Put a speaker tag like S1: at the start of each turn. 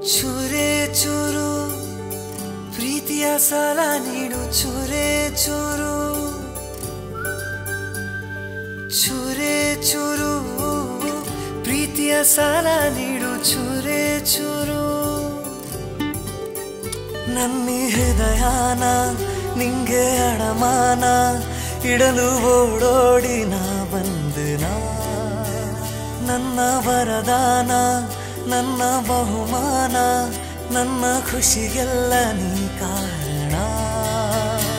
S1: ಚೂರೇ ಚೂರು ಪ್ರೀತಿಯ ಸಾಲ ನೀಡು ಚೂರೇ ಚೂರು ಚೂರೇ ಚೂರು ಪ್ರೀತಿಯ ಸಾಲ ನೀಡು ಚೂರೇ ಚೂರು ನನ್ನ ಹೃದಯನ ನಿಂಗೆ ಅಡಮಾನ ಇಡಲು ಓಡೋಡಿ ನಾ ಬಂದನ ನನ್ನ ವರದಾನ ನನ್ನ ಬಹುಮಾನ ನನ್ನ ಖುಷಿಗೆಲ್ಲ ನೀ ಕಾ